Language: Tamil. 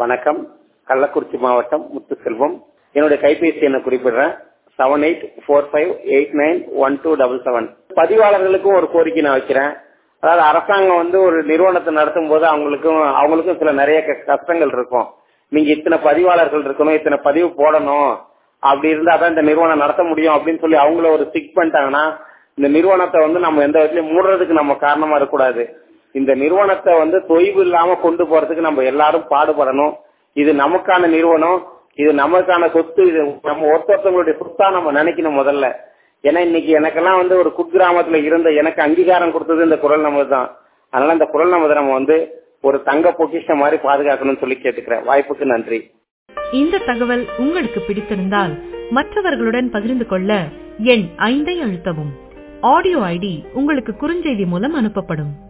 வணக்கம் கள்ளக்குறிச்சி மாவட்டம் முத்துசெல்வம் என்னுடைய கைபேசி எண்ணை குறிப்பிடுறேன் seven eight four five eight nine one two double seven பதிவாளர்களுக்கும் ஒரு கோரிக்கை நான் வைக்கிறேன் அதாவது அரசாங்கம் வந்து ஒரு நிறுவனத்தை நடத்தும் போது அவங்களுக்கும் அவங்களுக்கும் சில நிறைய க- கஷ்டங்கள் இருக்கும் நீங்க இத்தனை பதிவாளர்கள் இருக்கணும் இத்தனை பதிவு போடணும் அப்படி இருந்தா தான் இந்த நிறுவனம் நடத்த முடியும் அப்படின்னு சொல்லி அவங்கள ஒரு ஸ்டிக் பண்ணிட்டாங்கன்னா இந்த நிறுவனத்தை வந்து நம்ம எந்த விதத்திலயும் மூடுறதுக்கு நம்ம காரணமா இருக்கக்கூடாது இந்த நிறுவனத்தை வந்து தொய்வு இல்லாம கொண்டு போறதுக்கு நம்ம எல்லாரும் பாடுபடணும் இது நமக்கான நிறுவனம் இது நமக்கான சொத்து இது நம்ம ஒருத்தொருத்தவங்களுடைய சொத்தா நம்ம நினைக்கணும் முதல்ல ஏன்னா இன்னைக்கு எனக்கெல்லாம் வந்து ஒரு குக்கிராமத்துல இருந்த எனக்கு அங்கீகாரம் கொடுத்தது இந்த குரல் நமது தான் அதனால இந்த குரல் நமது நம்ம வந்து ஒரு தங்க பொக்கிஷம் மாதிரி பாதுகாக்கணும்னு சொல்லி கேட்டுக்கிறேன் வாய்ப்புக்கு நன்றி இந்த தகவல் உங்களுக்கு பிடித்திருந்தால் மற்றவர்களுடன் பகிர்ந்து கொள்ள எண் ஐந்தை அழுத்தவும் ஆடியோ ஐடி உங்களுக்கு குறுஞ்செய்தி மூலம் அனுப்பப்படும்